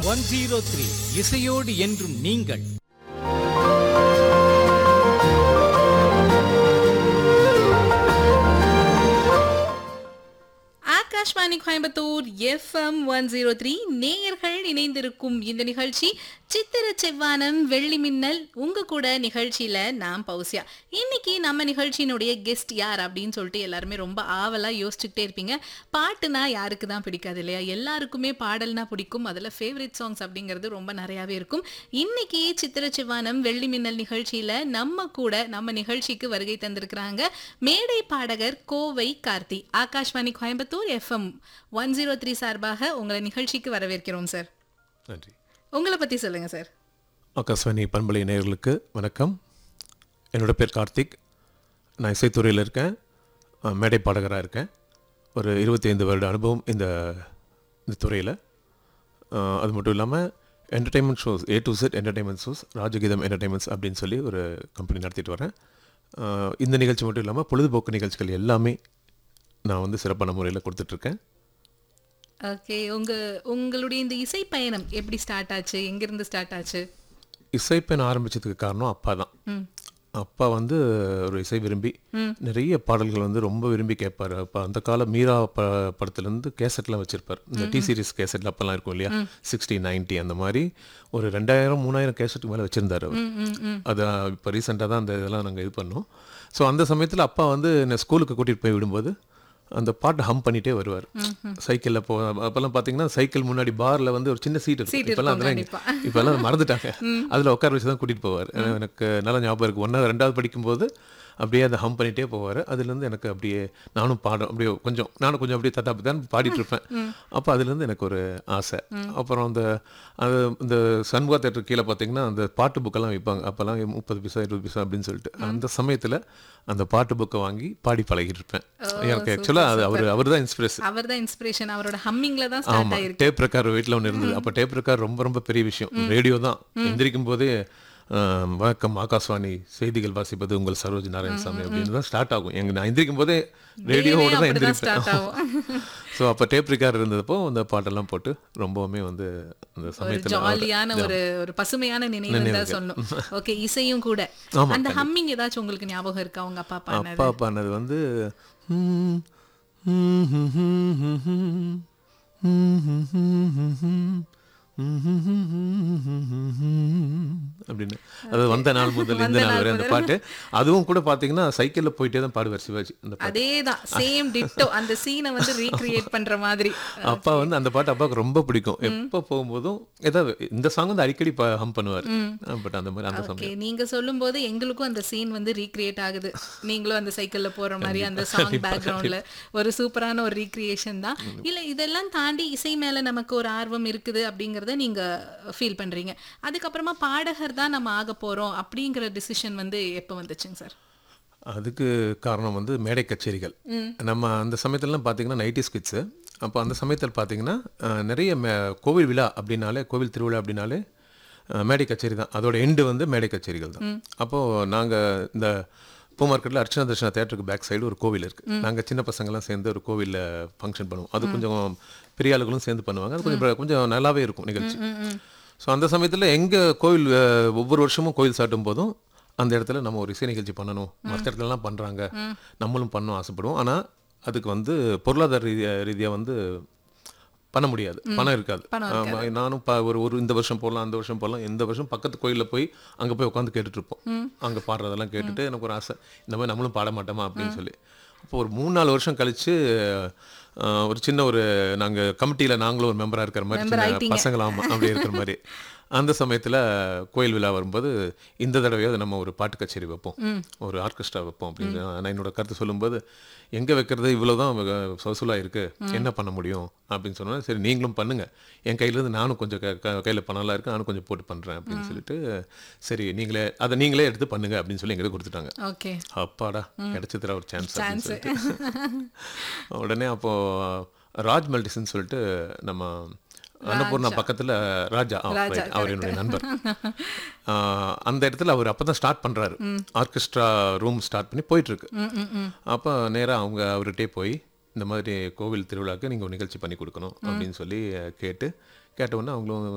One zero three இசையோடு என்றும் நீங்கள் Akashvani Coimbatore FM one zero three நேயர்கள் இணைந்திருக்கும் இந்த நிகழ்ச்சி சித்திர செவ்வானம் வெள்ளி மின்னல் உங்க கூட நிகழ்ச்சியில நான் பௌசியா இன்னைக்கு நம்ம நிகழ்ச்சியினுடைய கெஸ்ட் யார் அப்படின்னு சொல்லிட்டு எல்லாருமே ரொம்ப ஆவலா யோசிச்சுக்கிட்டே இருப்பீங்க பாட்டுனா யாருக்கு தான் பிடிக்காது இல்லையா எல்லாருக்குமே பாடல்னா பிடிக்கும் அதில் ஃபேவரட் சாங்ஸ் அப்படிங்கிறது ரொம்ப நிறையாவே இருக்கும் இன்னைக்கு சித்திர செவ்வானம் வெள்ளி மின்னல் நிகழ்ச்சியில நம்ம கூட நம்ம நிகழ்ச்சிக்கு வருகை தந்திருக்கிறாங்க மேடை பாடகர் Kovai Karthi Akashvani Coimbatore FM one zero three சார்பாக உங்களை நிகழ்ச்சிக்கு வரவேற்கிறோம் சார் நன்றி உங்களை பத்தி சொல்லுங்க சார் ஆகாஷ்வாணி பண்பலை நேயர்களுக்கு வணக்கம் என்னோட பேர் கார்த்திக் நான் இசைத்துறையில் இருக்கேன் அஹ், மேடை பாடகராக இருக்கேன் ஒரு 25 வருட அனுபவம் இந்த இந்த துறையில் அது மட்டும் இல்லாமல் entertainment shows A to Z entertainment shows Rajageetham entertainments அப்படின்னு சொல்லி ஒரு கம்பெனி நடத்திட்டு வரேன் அஹ், இந்த நிகழ்ச்சி மட்டும் இல்லாமல் பொழுதுபோக்கு நிகழ்ச்சிகள் எல்லாமே நான் வந்து சிறப்பான முறையில் கொடுத்துட்ருக்கேன் ஓகே உங்க உங்களுடைய இந்த இசை பயணம் எப்படி ஸ்டார்ட் ஆச்சு எங்கிருந்து ஸ்டார்ட் ஆச்சு இசைப்பெண் ஆரம்பிச்சதுக்கு காரணம் அப்பா தான் அப்பா வந்து ஒரு இசை விரும்பி நிறைய பாடல்கள் வந்து ரொம்ப விரும்பி கேட்பார் அப்போ அந்த கால மீரா ப படத்துலேருந்து கேசட்லாம் வச்சிருப்பார் இந்த டி சீரிஸ் கேசட்ல அப்போல்லாம் இருக்கும் இல்லையா சிக்ஸ்டி நைன்ட்டி அந்த மாதிரி ஒரு ரெண்டாயிரம் மூணாயிரம் கேசட்டுக்கு மேலே வச்சிருந்தார் அவர் அது இப்போ ரீசெண்டாக தான் அந்த இதெல்லாம் நாங்கள் இது பண்ணோம் ஸோ அந்த சமயத்தில் அப்பா வந்து என்னை ஸ்கூலுக்கு கூட்டிகிட்டு போய் விடும்போது அந்த பாட்டு ஹம் பண்ணிட்டே வருவார் சைக்கிளில் போ அப்போல்லாம் பார்த்தீங்கன்னா சைக்கிள் முன்னாடி பார்ல வந்து ஒரு சின்ன சீட் இருக்கும் இப்போல்லாம் அதெல்லாம் இங்க- இப்போல்லாம் மறந்துட்டாங்க அதில் உட்கார வச்சு தான் கூட்டிகிட்டு போவார் எனக்கு நல்ல ஞாபகம் இருக்குது ஒன்றாவது ரெண்டாவது படிக்கும்போது அப்படியே அதை ஹம் பண்ணிகிட்டே போவார் அதுலேருந்து எனக்கு அப்படியே நானும் பாடம் அப்படியே கொஞ்சம் நானும் கொஞ்சம் அப்படியே தத்தா தான் பாடிட்டு இருப்பேன் அப்போ அதுலேருந்து எனக்கு ஒரு ஆசை அப்புறம் அந்த அது இந்த சண்முகா தேட்டர் கீழே பார்த்தீங்கன்னா அந்த பாட்டு புக்கெல்லாம் விற்பாங்க அப்போல்லாம் முப்பது பைசா இருபது பைசா அப்படின்னு சொல்லிட்டு அந்த சமயத்தில் அந்த பாட்டு புக்கை வாங்கி பாடி பழகிட்டு இருப்பேன் எனக்கு ஆக்சுவலாக அது அவர் அவர் தான் இன்ஸ்பிரேஷன் அவர் தான் இன்ஸ்பிரேஷன் அவரோட ஹம்மிங்ல தான் ஸ்டார்ட் ஆமா ஆயிருக்கு டேப் ரெக்கார்ட் வீட்டில் ஒன்று இருந்தது அப்போ டேப் ரெக்கார்ட் ரொம்ப ரொம்ப பெரிய விஷயம் ரேடியோ தான் எந்திரிக்கும் போதே ஆம், வணக்கம் ஆகாஷ்வாணி செய்திகள் வாசிப்பது உங்கள் சரோஜ் நாராயணசாமி அப்படின்னு தான் ஸ்டார்ட் ஆகும் எங்க நான் எந்திரிக்கும் போதே ரேடியோவோட தான் அப்படிதான் ஸ்டார்ட் எந்திரிப்பேன் ஆகும் ஸோ அப்போ டேப் ரெக்கார்ட் இருந்தப்போ அந்த பாட்டெல்லாம் போட்டு ரொம்பவுமே வந்து அந்த ஒரு சமயத்தில் ஜாலியான ஒரு ஒரு பசுமையான நினைவு தான் சொல்லணும் ஓகே இசையும் கூட அந்த ஹம்மிங் ஏதாச்சும் உங்களுக்கு ஞாபகம் இருக்கா உங்க அப்பா பாடினது அப்பா பண்ணது வந்து ம், ம், ம், ம், ம், ம், ம், ம், ம், அப்படின்னு அது வந்த நாள் முதல் இந்த நாள் வரை அந்த பாட்டு அதுவும் கூட பாத்தீங்கன்னா சைக்கிள்ல போயிட்டே தான் பாடுவார் சிவாஜி அந்த பாட்டு அதேதான் சேம் டிட்டோ அந்த சீனை வந்து ரீக்ரியேட் பண்ற மாதிரி அப்பா வந்து அந்த பாட்டு அப்பாவுக்கு ரொம்ப பிடிக்கும் எப்போ போகும்போதும் ஏதாவது இந்த சாங் வந்து அடிக்கடி ஹம் பண்ணுவார் பட் அந்த மாதிரி அந்த சமயம் ஓகே நீங்க சொல்லும்போது எங்களுக்கும் அந்த சீன் வந்து ரீக்ரியேட் ஆகுது நீங்களும் அந்த சைக்கிள்ல போற மாதிரி அந்த சாங் பேக்ரவுண்ட்ல ஒரு சூப்பரான ஒரு ரீக்ரியேஷன் தான் இல்ல இதெல்லாம் தாண்டி இசை மேல நமக்கு ஒரு ஆர்வம் இருக்குது அப்படிங்கறத நீங்க ஃபீல் பண்றீங்க அதுக்கப்புறமா பாடகர் தான் நம்ம ஆக போறோம் அப்படிங்கிற டிசிஷன் வந்து எப்போ வந்துச்சுங்க சார் அதுக்கு காரணம் வந்து மேடை கச்சேரிகள் நம்ம அந்த சமயத்துலலாம் பார்த்தீங்கன்னா நைட்டி ஸ்கிட்ஸு அப்போ அந்த சமயத்தில் பார்த்தீங்கன்னா அஹ், நிறைய மே கோவில் விழா அப்படின்னாலே கோவில் திருவிழா அப்படின்னாலே அஹ், மேடை கச்சேரி தான் அதோட எண்டு வந்து மேடை கச்சேரிகள் தான் அப்போது நாங்கள் இந்த பூ மார்க்கெட்டில் அர்ச்சனா தர்ஷனா தேட்டருக்கு பேக் சைடு ஒரு கோவில் இருக்குது நாங்கள் சின்ன பசங்கள்லாம் சேர்ந்து ஒரு கோவிலில் ஃபங்க்ஷன் பண்ணுவோம் அது கொஞ்சம் பெரிய ஆளுகளும் சேர்ந்து பண்ணுவாங்க அது கொஞ்சம் கொஞ்சம் நல்லாவே இருக்கும் நிகழ்ச்சி ஸோ அந்த சமயத்தில் எங்கள் கோவில் அஹ், ஒவ்வொரு வருஷமும் கோவில் சாட்டும் போதும் அந்த இடத்துல நம்ம ஒரு இசை நிகழ்ச்சி பண்ணணும் மற்ற இடத்துலலாம் பண்ணுறாங்க நம்மளும் பண்ணணும் ஆசைப்படுவோம் ஆனால் அதுக்கு வந்து பொருளாதார ரீதியா ரீதியாக வந்து பண்ண முடியாது பணம் இருக்காது ஆமா, நானும் ப- ஒரு ஒரு இந்த வருஷம் போடலாம் அந்த வருஷம் போடலாம் இந்த வருஷம் பக்கத்து கோயிலில் போய் அங்கே போய் உட்காந்து கேட்டுட்டு இருப்போம் அங்கே பாடுறதெல்லாம் கேட்டுட்டு எனக்கு ஒரு ஆசை இந்த மாதிரி நம்மளும் பாட மாட்டோமா அப்படின்னு சொல்லி அப்போ ஒரு மூணு நாலு வருஷம் கழிச்சு அஹ், ஒரு சின்ன ஒரு நாங்கள் கமிட்டியில் நாங்களும் ஒரு மெம்பராக இருக்கிற மாதிரி சின்ன பசங்களாம் அப்படி இருக்கிற மாதிரி அந்த சமயத்தில் கோயில் விழா வரும்போது இந்த தடவையாவது நம்ம ஒரு பாட்டு கச்சேரி வைப்போம் ஒரு ஆர்கெஸ்ட்ரா வைப்போம் அப்படின்னு நான் என்னோட கருத்து சொல்லும்போது எங்கே வைக்கிறது இவ்வளோதான் வசூலாக இருக்குது என்ன பண்ண முடியும் அப்படின்னு சொன்னா சரி நீங்களும் பண்ணுங்க என் கையிலேருந்து நானும் கொஞ்சம் க க- கையில் பணம்லாம் இருக்கு நானும் கொஞ்சம் போட்டு பண்ணுறேன் அப்படின்னு சொல்லிட்டு சரி நீங்களே அதை நீங்களே எடுத்து பண்ணுங்க அப்படின்னு சொல்லி எங்கிட்ட கொடுத்துட்டாங்க ஓகே அப்பாடா கிடைச்சதுல ஒரு சான்ஸ் அப்படின்னு சொல்லிட்டு உடனே அப்போ ராஜ் மெல்டிசன் சொல்லிட்டு நம்ம அன்னபூர்ணா பக்கத்துல ராஜா ஆ, right. அவர் என்னுடைய நண்பர் ஆ, அந்த இடத்துல அவர் அப்பதான் ஸ்டார்ட் பண்றாரு ஆர்கெஸ்ட்ரா ரூம் ஸ்டார்ட் பண்ணி போயிட்டு இருக்கு அப்போ நேரா அவங்க அவர்கிட்டே போய் இந்த மாதிரி கோவில் திருவிழாக்கு நீங்க ஒரு நிகழ்ச்சி பண்ணி கொடுக்கணும் அப்படின்னு சொல்லி கேட்டு கேட்ட உடனே அவங்களும்